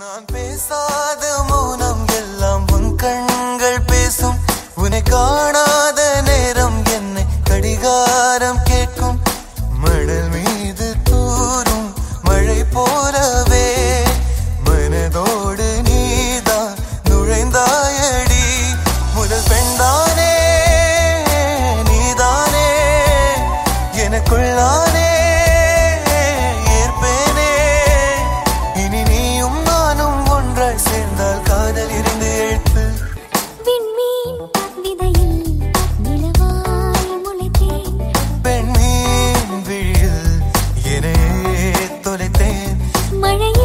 நான் பேசாத மௌனம் எல்லாம் உன் கண்கள் பேசும் உன்னை காணாத நேரம் என்னை கடிகாரம் கேட்கும் மணல் மீது தூரும் மழை போலவே மனதோடு நீதான் நுழைந்தாயடி முதல் பெண்தானே நீதானே எனக்குள்ளானே ஏற்பேனே இனி நீயும் நானும் ஒன்றாய் சேர்ந்தால் காதல் இருந்து எழுத்து விண்மீன் விதையில் நிலவாய் முளைத்தேன் பெண்மீன் விழியில் என்னையே தொலைத்தேன் மழையில்